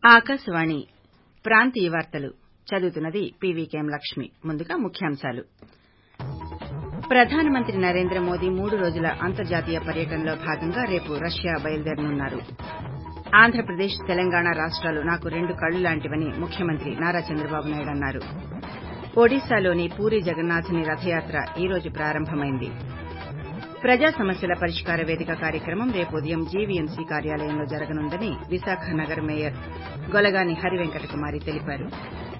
ఆకాశవాణి ప్రాంతీయ వార్తలు చదువుతున్నది పీవీకేఎం లక్ష్మి ముందుగా ముఖ్యాంశాలు ప్రధానమంత్రి నరేంద్ర మోదీ మూడు రోజుల అంతర్జాతీయ పర్యటనలో భాగంగా రేపు రష్యా బయలుదేరనున్నారు ఆంధ్రప్రదేశ్ తెలంగాణ రాష్టాలు నాకు రెండు కళ్లు లాంటివని ముఖ్యమంత్రి నారా చంద్రబాబు నాయుడు అన్నారు ఒడిశాలోని పూరీ జగన్నాథుని రథయాత్ర ఈ రోజు ప్రారంభమైంది ప్రజా సమస్యల పరిష్కార వేదిక కార్యక్రమం రేపు ఉదయం జీవీఎంసీ కార్యాలయంలో జరగనుందని విశాఖ నగర మేయర్ గొలగాని హరివెంకట కుమారి తెలిపారు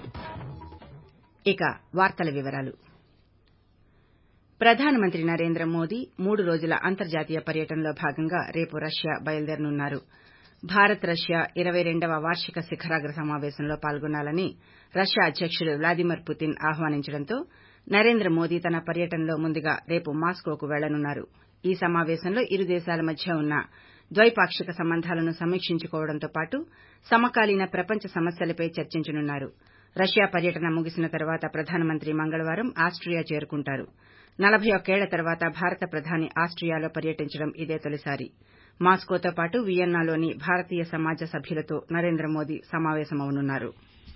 ఇక వార్తల వివరాలు ప్రధానమంత్రి నరేంద్ర మోదీ మూడు రోజుల అంతర్జాతీయ పర్యటనలో భాగంగా రేపు రష్యా బయలుదేరనున్నారు భారత్ రష్యా ఇరవై రెండవ వార్షిక శిఖరాగ్ర సమావేశంలో పాల్గొనాలని రష్యా అధ్యకుడు వ్లాదిమిర్ పుతిన్ ఆహ్వానించడంతో నరేంద్ర మోదీ తన పర్యటనలో ముందుగా రేపు మాస్కోకు వెళ్లనున్నారు ఈ సమావేశంలో ఇరు దేశాల మధ్య ఉన్న ద్వైపాక్షిక సంబంధాలను సమీక్షించుకోవడంతో పాటు సమకాలీన ప్రపంచ సమస్యలపై చర్చించనున్నారు రష్యా పర్యటన ముగిసిన తర్వాత ప్రధానమంత్రి మంగళవారం ఆస్టియా చేరుకుంటారు నలబై ఒక్కేళ్ల తర్వాత భారత ప్రధాని ఆస్టియాలో పర్యటించడం ఇదే తొలిసారి మాస్కోతో పాటు వియన్నాలోని భారతీయ సమాజ సభ్యులతో నరేంద్ర మోదీ సమావేశమవనున్నారు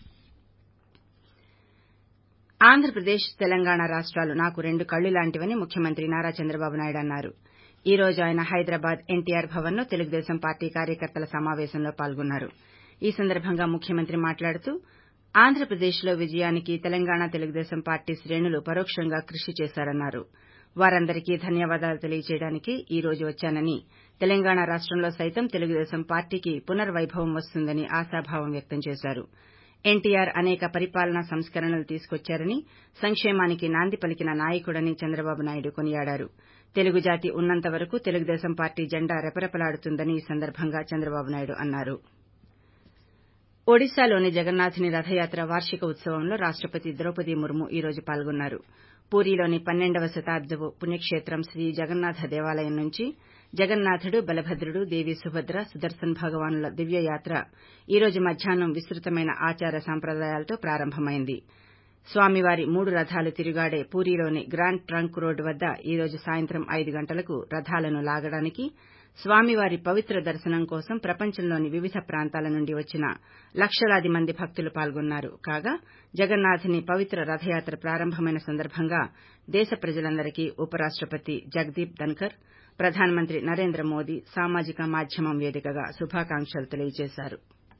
ఆంధ్రప్రదేశ్ తెలంగాణ రాష్టాలు నాకు రెండు కళ్లు లాంటివని ముఖ్యమంత్రి నారా చంద్రబాబు నాయుడు అన్నారు ఈ రోజు ఆయన హైదరాబాద్ ఎన్టీఆర్ భవన్లో తెలుగుదేశం పార్టీ కార్యకర్తల సమావేశంలో పాల్గొన్నారు ఈ సందర్భంగా ముఖ్యమంత్రి మాట్లాడుతూ ఆంధ్రప్రదేశ్లో విజయానికి తెలంగాణ తెలుగుదేశం పార్టీ శ్రేణులు పరోక్షంగా కృషి చేశారన్నారు వారందరికీ ధన్యవాదాలు తెలియజేయడానికి ఈ రోజు వచ్చానని తెలంగాణ రాష్టంలో సైతం తెలుగుదేశం పార్టీకి పునర్వైభవం వస్తుందని ఆశాభావం వ్యక్తం చేశారు ఎన్టీఆర్ అనేక పరిపాలనా సంస్కరణలు తీసుకొచ్చారని సంక్షేమానికి నాంది పలికిన నాయకుడని చంద్రబాబు నాయుడు కొనియాడారు తెలుగు జాతి ఉన్నంత వరకు తెలుగుదేశం పార్టీ జెండా రెపరెపలాడుతుందని ఈ సందర్భంగా చంద్రబాబు నాయుడు అన్నారు ఒడిశాలోని జగన్నాథుని రథయాత్ర వార్షిక ఉత్సవంలో రాష్టపతి ద్రౌపది ముర్ము ఈ రోజు పాల్గొన్నారు పూరీలోని పన్నెండవ శతాబ్దపు పుణ్యక్షేత్రం శ్రీ జగన్నాథ దేవాలయం నుంచి జగన్నాథుడు బలభద్రుడు దేవి సుభద్ర సుదర్శన్ భగవానుల దివ్యయాత్ర ఈ రోజు మధ్యాహ్నం విస్తృతమైన ఆచార సంప్రదాయాలతో ప్రారంభమైంది స్వామివారి మూడు రథాలు తిరుగాడే పూరీలోని గ్రాండ్ ట్రంక్ రోడ్డు వద్ద ఈ రోజు సాయంత్రం ఐదు గంటలకు రథాలను లాగడానికి స్వామివారి పవిత్ర దర్శనం కోసం ప్రపంచంలోని వివిధ ప్రాంతాల నుండి వచ్చిన లక్షలాది మంది భక్తులు పాల్గొన్నారు కాగా జగన్నాథుని పవిత్ర రథయాత్ర ప్రారంభమైన సందర్భంగా దేశ ప్రజలందరికీ ఉపరాష్టపతి జగదీప్ ధన్కర్ ప్రధానమంత్రి నరేంద్ర మోదీ సామాజిక మాధ్యమం వేదికగా శుభాకాంక్షలు తెలియజేశారు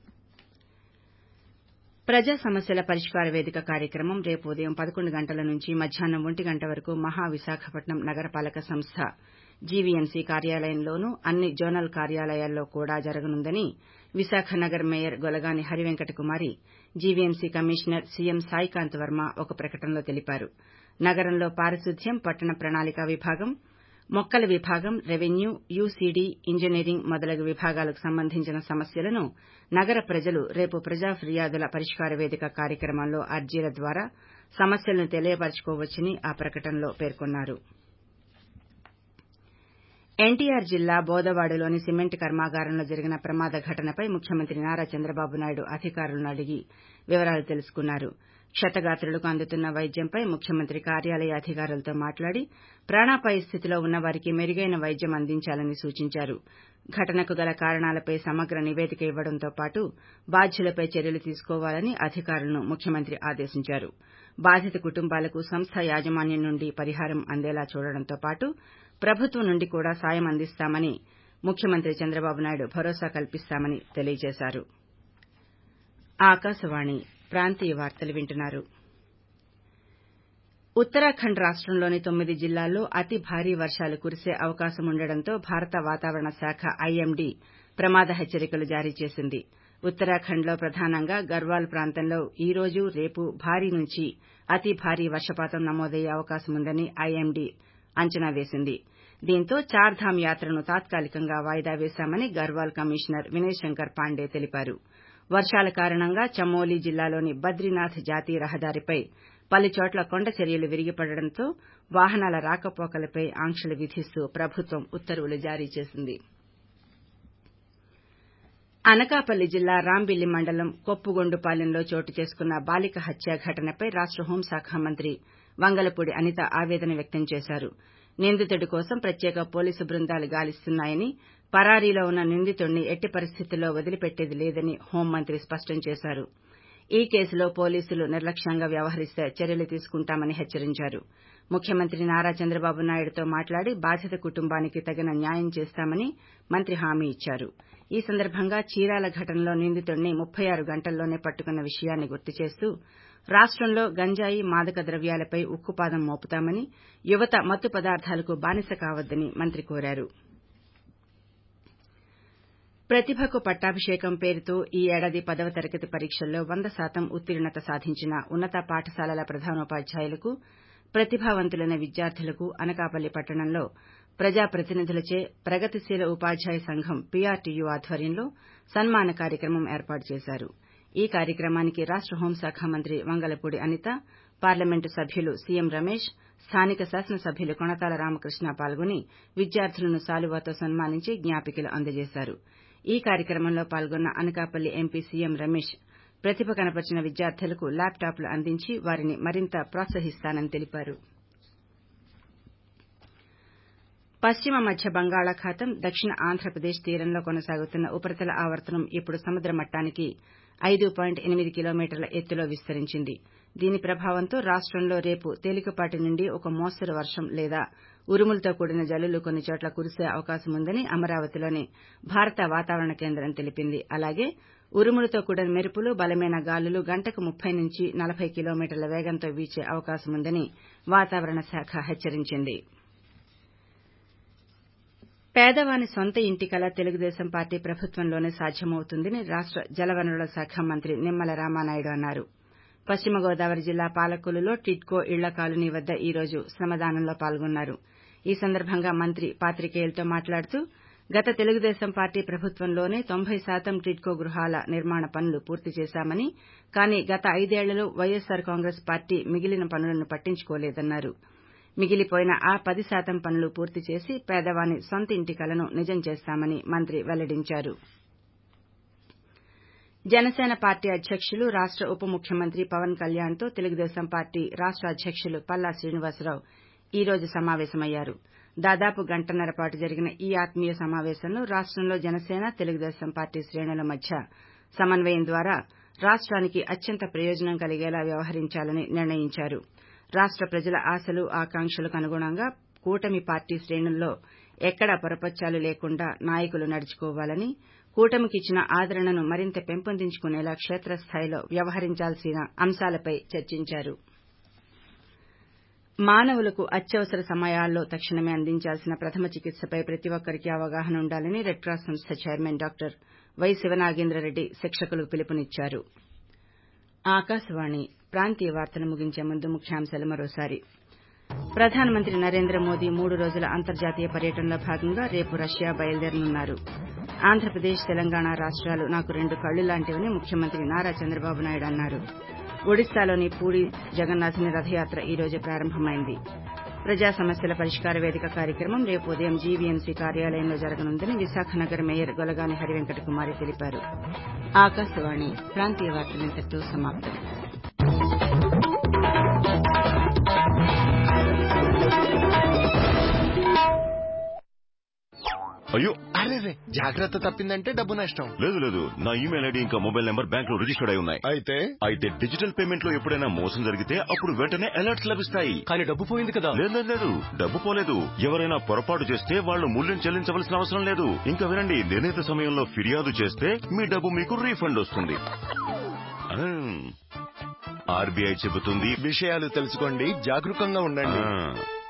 ప్రజా సమస్యల పరిష్కార వేదిక కార్యక్రమం రేపు ఉదయం పదకొండు గంటల నుంచి మధ్యాహ్నం ఒంటి గంట వరకు మహా విశాఖపట్నం నగరపాలక సంస్థ జీవీఎంసీ కార్యాలయంలోనూ అన్ని జోనల్ కార్యాలయాల్లో కూడా జరగనుందని విశాఖ నగర్ mayor Golagani Harivenkata Kumari GVMC commissioner C M Saikanth Varma ఒక ప్రకటనలో తెలిపారు నగరంలో పారిశుద్ధ్యం పట్టణ ప్రణాళిక విభాగం మొక్కల విభాగం రెవెన్యూ యూసీడీ ఇంజనీరింగ్ మొదలగు విభాగాలకు సంబంధించిన సమస్యలను నగర ప్రజలు రేపు ప్రజా ఫిర్యాదుల పరిష్కార వేదిక కార్యక్రమంలో అర్జీల ద్వారా సమస్యలను తెలియపరచుకోవచ్చని ఆ ప్రకటనలో పేర్కొన్నారు ఎన్టీఆర్ జిల్లా బోదవాడలోని సిమెంట్ కర్మాగారంలో జరిగిన ప్రమాద ఘటనపై ముఖ్యమంత్రి నారా చంద్రబాబు నాయుడు అధికారులను అడిగి వివరాలు తెలుసుకున్నారు క్షతగాత్రులకు అందుతున్న వైద్యంపై ముఖ్యమంత్రి కార్యాలయ అధికారులతో మాట్లాడి ప్రాణాపాయ స్థితిలో ఉన్న వారికి మెరుగైన వైద్యం అందించాలని సూచించారు ఘటనకు గల కారణాలపై సమగ్ర నివేదిక ఇవ్వడంతో పాటు బాధ్యులపై చర్యలు తీసుకోవాలని అధికారులను ముఖ్యమంత్రి ఆదేశించారు బాధిత కుటుంబాలకు సంస్థ యాజమాన్యం నుండి పరిహారం అందేలా చూడడంతో పాటు ప్రభుత్వం నుండి కూడా సాయం అందిస్తామని ముఖ్యమంత్రి చంద్రబాబు నాయుడు భరోసా కల్పిస్తామని తెలియజేశారు ఆకాశవాణి ప్రాంతీయ వార్తలు వింటున్నారు ఉత్తరాఖండ్ రాష్టంలోని తొమ్మిది జిల్లాల్లో అతి భారీ వర్షాలు కురిసే అవకాశం ఉండడంతో భారత వాతావరణ శాఖ ఐఎండీ ప్రమాద హెచ్చరికలు జారీ చేసింది ఉత్తరాఖండ్లో ప్రధానంగా గర్వాల్ ప్రాంతంలో ఈ రోజు రేపు భారీ నుంచి అతి భారీ వర్షపాతం నమోదయ్యే అవకాశముందని ఐఎండీ అంచనా వేసింది దీంతో చార్ధామ్ యాత్రను తాత్కాలికంగా వాయిదా వేశామని గర్వాల్ కమిషనర్ వినయ్ శంకర్ పాండే తెలిపారు వర్షాల కారణంగా చమోలీ జిల్లాలోని బద్రీనాథ్ జాతీయ రహదారిపై పలుచోట్ల కొండ చర్యలు విరిగిపడడంతో వాహనాల రాకపోకలపై ఆంక్షలు విధిస్తూ ప్రభుత్వం ఉత్తర్వులు జారీ చేసింది అనకాపల్లి జిల్లా రాంబిల్లి మండలం కొప్పుగొండుపాలెంలో చోటు చేసుకున్న బాలిక హత్య ఘటనపై రాష్ట హోంశాఖ మంత్రి వంగలపూడి అనిత ఆవేదన వ్యక్తం చేశారు నిందితుడి కోసం ప్రత్యేక పోలీసు బృందాలు గాలిస్తున్నాయని పరారీలో ఉన్న నిందితుడిని ఎట్టి పరిస్థితుల్లో వదిలిపెట్టేది లేదని హోంమంత్రి స్పష్టం చేశారు ఈ కేసులో పోలీసులు నిర్లక్ష్యంగా వ్యవహరిస్తే చర్యలు తీసుకుంటామని హెచ్చరించారు ముఖ్యమంత్రి నారా చంద్రబాబు నాయుడుతో మాట్లాడి బాధిత కుటుంబానికి తగిన న్యాయం చేస్తామని మంత్రి హామీ ఇచ్చారు ఈ సందర్భంగా చీరాల ఘటనలో నిందితుడిని ముప్పై ఆరు గంటల్లోనే పట్టుకున్న విషయాన్ని గుర్తు చేస్తూ రాష్టంలో గంజాయి మాదక ద్రవ్యాలపై ఉక్కుపాదం మోపుతామని యువత మత్తు పదార్థాలకు బానిస కావద్దని మంత్రి కోరారు ప్రతిభకు పట్టాభిషేకం పేరుతో ఈ ఏడాది పదవ తరగతి పరీక్షల్లో వంద శాతం ఉత్తీర్ణత సాధించిన ఉన్నత పాఠశాలల ప్రధానోపాధ్యాయులకు ప్రతిభావంతులైన విద్యార్థులకు అనకాపల్లి పట్టణంలో ప్రజాప్రతినిధులచే ప్రగతిశీల ఉపాధ్యాయ సంఘం పీఆర్టీయూ ఆధ్వర్యంలో సన్మాన కార్యక్రమం ఏర్పాటు చేశారు ఈ కార్యక్రమానికి రాష్ట హోంశాఖ మంత్రి వంగలపూడి అనిత పార్లమెంటు సభ్యులు సీఎం రమేష్ స్థానిక శాసనసభ్యులు కొణతాల రామకృష్ణ పాల్గొని విద్యార్థులను శాలువాతో సన్మానించి జ్ఞాపికలు అందజేశారు ఈ కార్యక్రమంలో పాల్గొన్న అనకాపల్లి ఎంపీ సీఎం రమేష్ ప్రతిభ కనపర్చిన విద్యార్థులకు ల్యాప్టాప్లు అందించి వారిని మరింత ప్రోత్సహిస్తానని తెలిపారు పశ్చిమ మధ్య బంగాళాఖాతం దక్షిణ ఆంధ్రప్రదేశ్ తీరంలో కొనసాగుతున్న ఉపరితల ఆవర్తనం ఇప్పుడు సముద్ర మట్టానికి ఐదు పాయింట్ ఎనిమిది కిలోమీటర్ల ఎత్తులో విస్తరించింది దీని ప్రభావంతో రాష్టంలో రేపు తేలికపాటి నుండి ఒక మోస్తరు వర్షం లేదా ఉరుములతో కూడిన జల్లులు కొన్ని చోట్ల కురిసే అవకాశం ఉందని అమరావతిలోని భారత వాతావరణ కేంద్రం తెలిపింది అలాగే ఉరుములతో కూడిన మెరుపులు బలమైన గాలులు గంటకు ముప్పై నుంచి నలభై కిలోమీటర్ల వేగంతో వీచే అవకాశం ఉందని వాతావరణ శాఖ హెచ్చరించింది పేదవాని సొంత ఇంటి కల తెలుగుదేశం పార్టీ ప్రభుత్వంలోనే సాధ్యమవుతుందని రాష్ట జలవనరుల శాఖ మంత్రి నిమ్మల రామానాయుడు అన్నారు పశ్చిమ గోదావరి జిల్లా పాలకొల్లులో టిడ్కో ఇళ్ల కాలనీ వద్ద ఈ రోజు శ్రమదానంలో పాల్గొన్నారు ఈ సందర్భంగా మంత్రి పాతికేయులతో మాట్లాడుతూ గత తెలుగుదేశం పార్టీ ప్రభుత్వంలోనే తొంభై శాతం టిడ్కో గృహాల నిర్మాణ పనులు పూర్తి చేశామని కానీ గత ఐదేళ్లలో వైఎస్సార్ కాంగ్రెస్ పార్టీ మిగిలిన పనులను పట్టించుకోలేదన్నారు మిగిలిపోయిన ఆ పది శాతం పనులు పూర్తి చేసి పేదవాని సొంత ఇంటి కలను నిజం చేస్తామని మంత్రి వెల్లడించారు జనసేన పార్టీ అధ్యకులు రాష్ట ఉప ముఖ్యమంత్రి పవన్ కళ్యాణ్తో తెలుగుదేశం పార్టీ రాష్ట అధ్యకులు పల్లా శ్రీనివాసరావు ఈ రోజు సమావేశమయ్యారు దాదాపు గంటన్నర పాటు జరిగిన ఈ ఆత్మీయ సమావేశంలో రాష్టంలో జనసేన తెలుగుదేశం పార్టీ శ్రేణుల మధ్య సమన్వయం ద్వారా రాష్టానికి అత్యంత ప్రయోజనం కలిగేలా వ్యవహరించాలని నిర్ణయించారు రాష్ట ప్రజల ఆశలు ఆకాంక్షలకు అనుగుణంగా కూటమి పార్టీ శ్రేణుల్లో ఎక్కడా పొరపచ్చాలు లేకుండా నాయకులు నడుచుకోవాలని కూటమికిచ్చిన ఆదరణను మరింత పెంపొందించుకునేలా క్షేత్రస్థాయిలో వ్యవహరించాల్సిన అంశాలపై చర్చించారు మానవులకు అత్యవసర సమయాల్లో తక్షణమే అందించాల్సిన ప్రథమ చికిత్సపై ప్రతి ఒక్కరికీ అవగాహన ఉండాలని రెడ్ క్రాస్ సంస్థ చైర్మన్ డాక్టర్ వై శివనాగేంద్రరెడ్డి శిక్షకులకు పిలుపునిచ్చారు ఆకాశవాణి ప్రాంతీయ వార్తలు ముగించే ముందు ముఖ్యాంశాలు మరోసారి ప్రధానమంత్రి నరేంద్ర మోదీ మూడు రోజుల అంతర్జాతీయ పర్యటనలో భాగంగా రేపు రష్యా బయలుదేరనున్నారు ఆంధ్రప్రదేశ్ తెలంగాణ రాష్ట్రాలు నాకు రెండు కళ్లు లాంటివని ముఖ్యమంత్రి నారా చంద్రబాబు నాయుడు అన్నారు ఒడిశాలోని పూరి జగన్నాథుని రథయాత్ర ఈ రోజు ప్రారంభమైంది ప్రజా సమస్యల పరిష్కార వేదిక కార్యక్రమం రేపు ఉదయం జీవీఎంసీ కార్యాలయంలో జరగనుందని విశాఖ నగర మేయర్ గొలగాని హరివెంకట కుమారి తెలిపారు ఆకాశవాణి ప్రాంతీయ వార్తలు ఇంతటితో సమాప్తం అయ్యో అరే రే జాగ్రత్త తప్పిందంటే డబ్బు నష్టం లేదు లేదు నా ఈమెయిల్ ఐడి ఇంకా మొబైల్ నెంబర్ బ్యాంక్ లో రిజిస్టర్డ్ అయి ఉన్నాయి అయితే అయితే డిజిటల్ పేమెంట్ లో ఎప్పుడైనా మోసం జరిగితే అప్పుడు వెంటనే అలర్ట్స్ లభిస్తాయి కానీ డబ్బు పోయింది కదా లేదు లేదు, లేదు డబ్బు పోలేదు ఎవరైనా పొరపాటు చేస్తే వాళ్ళు మూల్యం చెల్లించవలసిన అవసరం లేదు ఇంకా వినండి నిర్ణీత సమయంలో ఫిర్యాదు చేస్తే మీ డబ్బు మీకు రీఫండ్ వస్తుంది ఆర్బీఐ చెబుతుంది విషయాలు తెలుసుకోండి జాగరూకంగా ఉండండి ఆ.